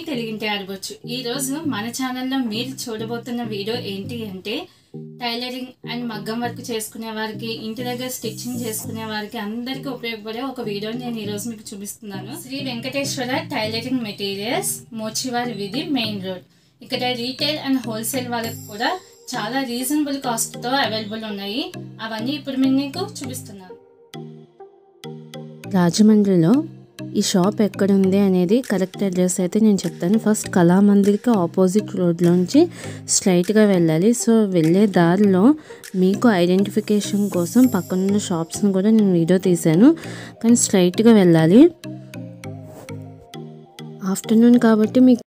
తెలుగింటి ఆడవచ్చు ఈ రోజు మన ఛానల్లో మీరు చూడబోతున్న వీడియో ఏంటి అంటే టైలరింగ్ అండ్ మగ్గం వర్క్ చేసుకునే వారికి ఇంటి దగ్గర స్టిచ్చింగ్ చేసుకునే వారికి అందరికీ ఉపయోగపడే ఒక వీడియోని నేను ఈ రోజు మీకు చూపిస్తున్నాను శ్రీ వెంకటేశ్వర టైలరింగ్ మెటీరియల్స్ మోచివారి వీధి మెయిన్ రోడ్ ఇక్కడ రీటైల్ అండ్ హోల్సేల్ వాళ్ళకి కూడా చాలా రీజనబుల్ కాస్ట్తో అవైలబుల్ ఉన్నాయి అవన్నీ ఇప్పుడు నేను మీకు చూపిస్తున్నాను రాజమండ్రిలో ఈ షాప్ ఎక్కడ ఉంది అనేది కరెక్ట్ అడ్రస్ అయితే నేను చెప్తాను ఫస్ట్ కళామందిర్కి ఆపోజిట్ రోడ్లోంచి స్ట్రైట్గా వెళ్ళాలి సో వెళ్ళే దారిలో మీకు ఐడెంటిఫికేషన్ కోసం పక్కనున్న షాప్స్ని కూడా నేను వీడియో తీశాను కానీ స్ట్రైట్గా వెళ్ళాలి ఆఫ్టర్నూన్ కాబట్టి మీకు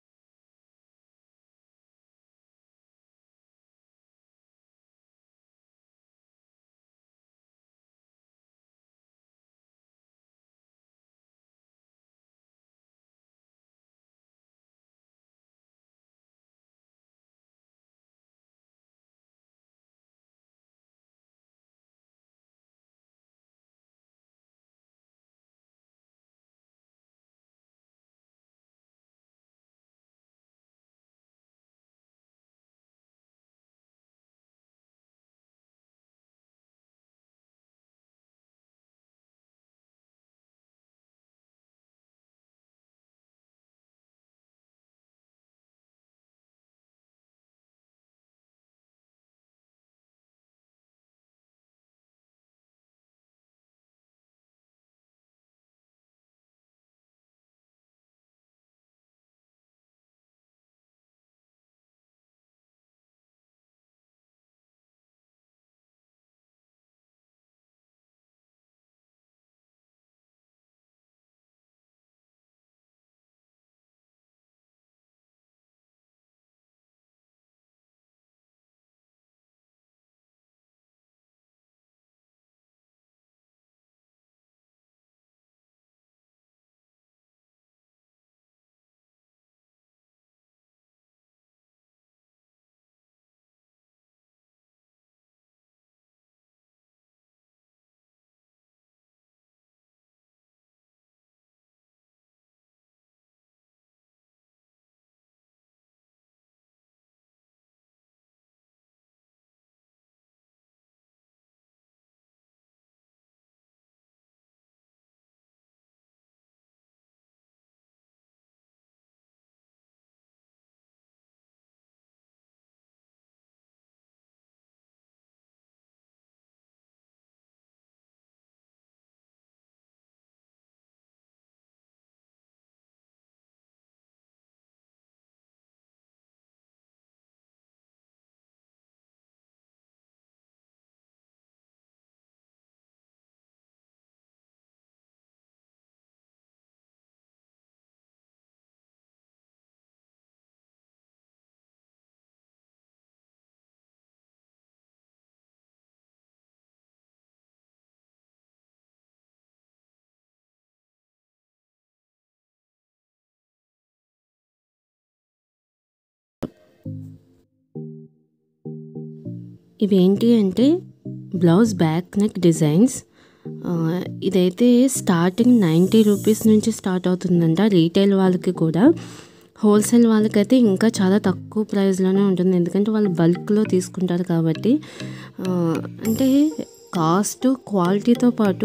ఇవేంటి అంటే బ్లౌజ్ బ్యాక్ నెక్ డిజైన్స్ ఆ, ఇదైతే స్టార్టింగ్ నైంటీ రూపీస్ నుంచి స్టార్ట్ అవుతుందంట రీటైల్ వాళ్ళకి కూడా హోల్సేల్ వాళ్ళకైతే ఇంకా చాలా తక్కువ ప్రైస్లోనే ఉంటుంది ఎందుకంటే వాళ్ళు బల్క్లో తీసుకుంటారు కాబట్టి ఆ, అంటే కాస్ట్ క్వాలిటీతో పాటు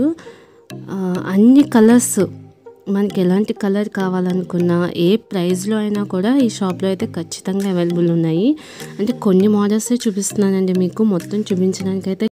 ఆ, అన్ని కలర్స్ మనకి ఎలాంటి కలర్ కావాలనుకున్నా ఏ ప్రైస్లో అయినా కూడా ఈ షాప్లో అయితే ఖచ్చితంగా అవైలబుల్ ఉన్నాయి అంటే కొన్ని మోడల్సే చూపిస్తున్నానండి మీకు మొత్తం చూపించడానికి అయితే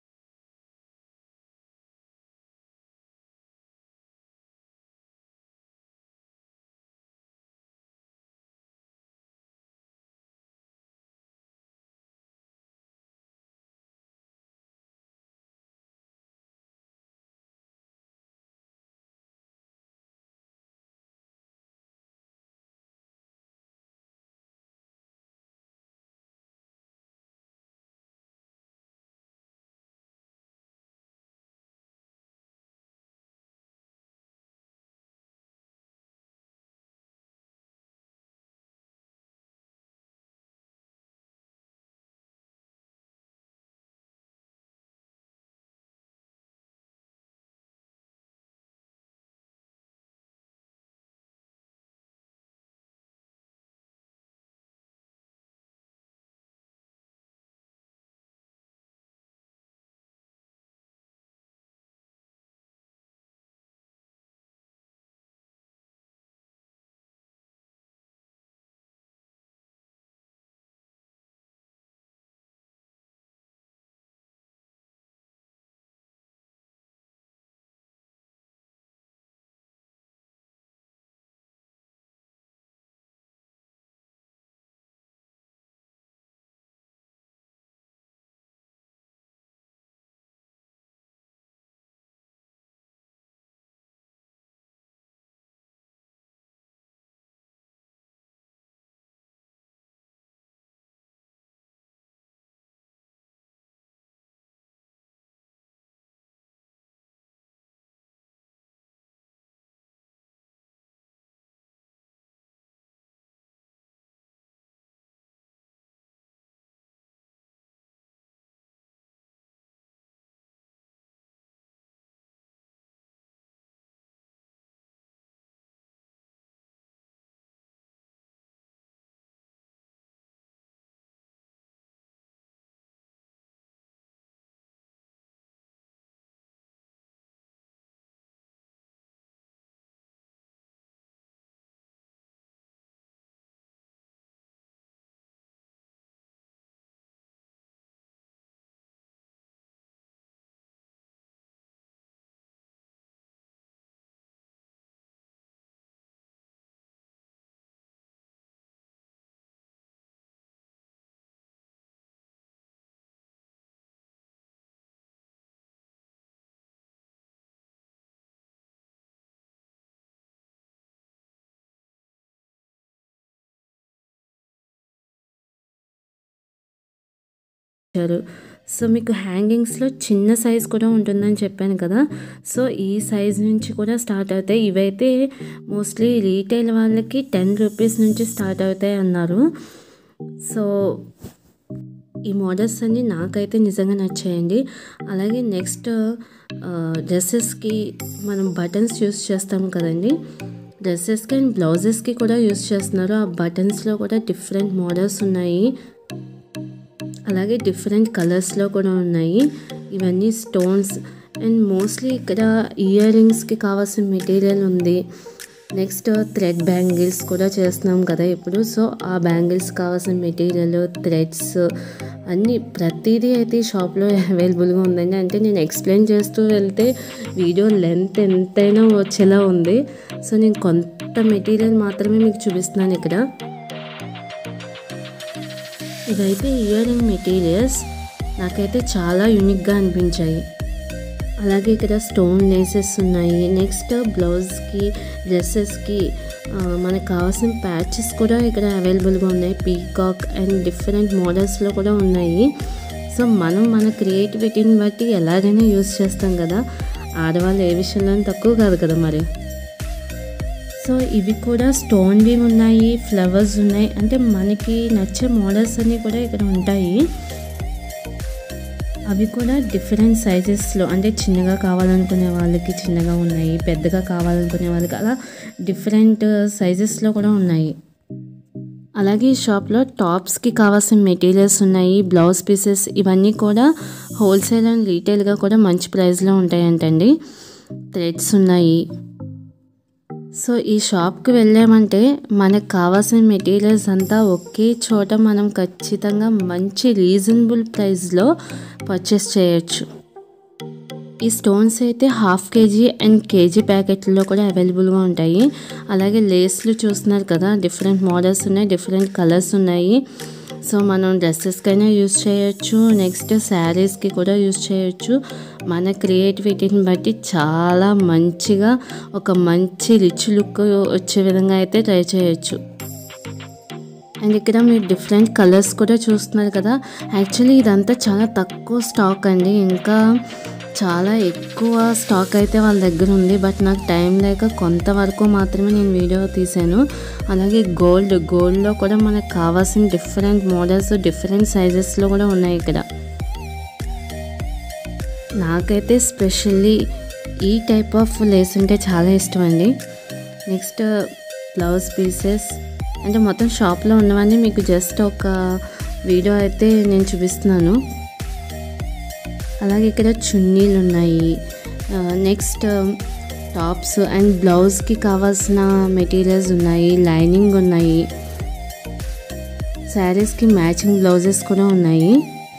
ఇచ్చారు సో మీకు హ్యాంగింగ్స్లో చిన్న సైజ్ కూడా ఉంటుందని చెప్పాను కదా సో ఈ సైజ్ నుంచి కూడా స్టార్ట్ అవుతాయి ఇవైతే మోస్ట్లీ రీటైల్ వాళ్ళకి టెన్ రూపీస్ నుంచి స్టార్ట్ అవుతాయి అన్నారు సో ఈ మోడల్స్ అన్నీ నాకైతే నిజంగా నచ్చాయండి అలాగే నెక్స్ట్ డ్రెస్సెస్కి మనం బటన్స్ యూస్ చేస్తాం కదండి డ్రెస్సెస్కి అండ్ బ్లౌజెస్కి కూడా యూస్ చేస్తున్నారు ఆ బటన్స్లో కూడా డిఫరెంట్ మోడల్స్ ఉన్నాయి అలాగే డిఫరెంట్ కలర్స్లో కూడా ఉన్నాయి ఇవన్నీ స్టోన్స్ అండ్ మోస్ట్లీ ఇక్కడ ఇయర్ రింగ్స్కి కావాల్సిన మెటీరియల్ ఉంది నెక్స్ట్ థ్రెడ్ బ్యాంగిల్స్ కూడా చేస్తున్నాం కదా ఇప్పుడు సో ఆ బ్యాంగిల్స్ కావాల్సిన మెటీరియల్ థ్రెడ్స్ అన్నీ ప్రతిదీ అయితే ఈ షాప్లో అవైలబుల్గా ఉందండి అంటే నేను ఎక్స్ప్లెయిన్ చేస్తూ వెళ్తే వీడియో లెంత్ ఎంతైనా వచ్చేలా ఉంది సో నేను కొంత మెటీరియల్ మాత్రమే మీకు చూపిస్తున్నాను ఇక్కడ ఇవైతే ఇయర్ రింగ్ మెటీరియల్స్ నాకైతే చాలా యూనిక్గా అనిపించాయి అలాగే ఇక్కడ స్టోన్ లేసెస్ ఉన్నాయి నెక్స్ట్ బ్లౌజ్కి డ్రెస్సెస్కి మనకు కావాల్సిన ప్యాచెస్ కూడా ఇక్కడ అవైలబుల్గా ఉన్నాయి పీకాక్ అండ్ డిఫరెంట్ మోడల్స్లో కూడా ఉన్నాయి సో మనం మన క్రియేటివిటీని బట్టి ఎలాగైనా యూస్ చేస్తాం కదా ఆడవాళ్ళు ఏ విషయంలో తక్కువ కాదు కదా మరి సో ఇవి కూడా స్టోన్వి ఉన్నాయి ఫ్లవర్స్ ఉన్నాయి అంటే మనకి నచ్చే మోడల్స్ అన్నీ కూడా ఇక్కడ ఉంటాయి అవి కూడా డిఫరెంట్ సైజెస్లో అంటే చిన్నగా కావాలనుకునే వాళ్ళకి చిన్నగా ఉన్నాయి పెద్దగా కావాలనుకునే వాళ్ళకి అలా డిఫరెంట్ సైజెస్లో కూడా ఉన్నాయి అలాగే ఈ షాప్లో టాప్స్కి కావాల్సిన మెటీరియల్స్ ఉన్నాయి బ్లౌజ్ పీసెస్ ఇవన్నీ కూడా హోల్సేల్ అండ్ రీటైల్గా కూడా మంచి ప్రైస్లో ఉంటాయంటండి థ్రెడ్స్ ఉన్నాయి సో ఈ షాప్కి వెళ్ళామంటే మనకు కావాల్సిన మెటీరియల్స్ అంతా ఒకే చోట మనం ఖచ్చితంగా మంచి రీజనబుల్ ప్రైస్లో పర్చేస్ చేయొచ్చు ఈ స్టోన్స్ అయితే హాఫ్ కేజీ అండ్ కేజీ ప్యాకెట్లో కూడా అవైలబుల్గా ఉంటాయి అలాగే లేస్లు చూస్తున్నారు కదా డిఫరెంట్ మోడల్స్ ఉన్నాయి డిఫరెంట్ కలర్స్ ఉన్నాయి సో మనం డ్రెస్సెస్కైనా యూస్ చేయొచ్చు నెక్స్ట్ శారీస్కి కూడా యూస్ చేయొచ్చు మన క్రియేటివిటీని బట్టి చాలా మంచిగా ఒక మంచి రిచ్ లుక్ వచ్చే విధంగా అయితే ట్రై చేయొచ్చు అండ్ ఇక్కడ మీరు డిఫరెంట్ కలర్స్ కూడా చూస్తున్నారు కదా యాక్చువల్లీ ఇదంతా చాలా తక్కువ స్టాక్ అండి ఇంకా చాలా ఎక్కువ స్టాక్ అయితే వాళ్ళ దగ్గర ఉంది బట్ నాకు టైం లేక కొంతవరకు మాత్రమే నేను వీడియో తీశాను అలాగే గోల్డ్ గోల్డ్లో కూడా మనకు కావాల్సిన డిఫరెంట్ మోడల్స్ డిఫరెంట్ సైజెస్లో కూడా ఉన్నాయి ఇక్కడ నాకైతే స్పెషల్లీ ఈ టైప్ ఆఫ్ లేస్ అంటే చాలా ఇష్టం అండి నెక్స్ట్ బ్లౌజ్ పీసెస్ అంటే మొత్తం షాప్లో ఉన్నవన్నీ మీకు జస్ట్ ఒక వీడియో అయితే నేను చూపిస్తున్నాను అలాగే ఇక్కడ చున్నీలు ఉన్నాయి నెక్స్ట్ టాప్స్ అండ్ బ్లౌజ్కి కావాల్సిన మెటీరియల్స్ ఉన్నాయి లైనింగ్ ఉన్నాయి శారీస్కి మ్యాచింగ్ బ్లౌజెస్ కూడా ఉన్నాయి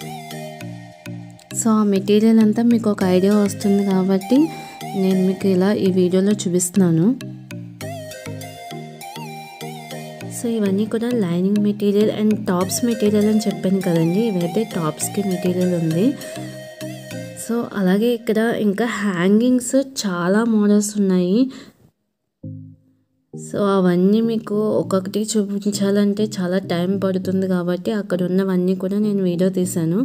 సో ఆ మెటీరియల్ అంతా మీకు ఒక ఐడియా వస్తుంది కాబట్టి నేను మీకు ఇలా ఈ వీడియోలో చూపిస్తున్నాను సో ఇవన్నీ కూడా lining material and tops material అని చెప్పాను కదండి ఇవైతే టాప్స్కి మెటీరియల్ ఉంది సో అలాగే ఇక్కడ ఇంకా హ్యాంగింగ్స్ చాలా మోడల్స్ ఉన్నాయి సో అవన్నీ మీకు ఒక్కొక్కటి చూపించాలంటే చాలా టైం పడుతుంది కాబట్టి అక్కడ ఉన్నవన్నీ కూడా నేను వీడియో తీశాను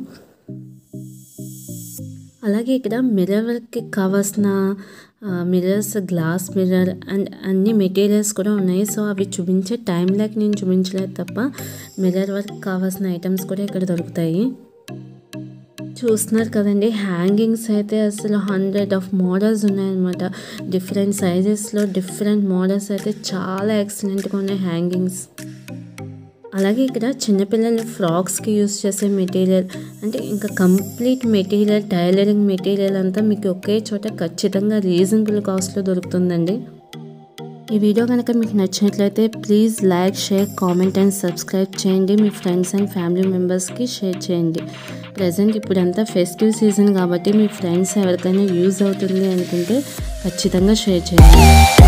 అలాగే ఇక్కడ మిర్రర్ వర్క్కి కావాల్సిన మిర్రర్స్ గ్లాస్ మిర్రర్ అండ్ అన్ని మెటీరియల్స్ కూడా ఉన్నాయి సో అవి చూపించే టైం లేక నేను చూపించలేదు తప్ప మిర్రర్ వర్క్ కావాల్సిన ఐటమ్స్ కూడా ఇక్కడ దొరుకుతాయి చూస్తున్నారు కదండి హ్యాంగింగ్స్ అయితే అసలు హండ్రెడ్ ఆఫ్ మోడల్స్ ఉన్నాయన్నమాట డిఫరెంట్ సైజెస్లో డిఫరెంట్ మోడల్స్ అయితే చాలా ఎక్సలెంట్గా ఉన్నాయి హ్యాంగింగ్స్ అలాగే ఇక్కడ చిన్నపిల్లలు ఫ్రాక్స్కి యూస్ చేసే మెటీరియల్ అంటే ఇంకా కంప్లీట్ మెటీరియల్ టైలరింగ్ మెటీరియల్ అంతా మీకు ఒకే చోట ఖచ్చితంగా రీజనబుల్ కాస్ట్లో దొరుకుతుందండి ఈ వీడియో కనుక మీకు నచ్చినట్లయితే please like share comment and subscribe చేయండి మీ ఫ్రెండ్స్ అండ్ ఫ్యామిలీ మెంబర్స్కి షేర్ చేయండి ప్రజెంట్ ఇప్పుడంతా ఫెస్టివ్ సీజన్ కాబట్టి మీ ఫ్రెండ్స్ ఎవరికైనా యూజ్ అవుతుంది అనుకుంటే ఖచ్చితంగా షేర్ చేయండి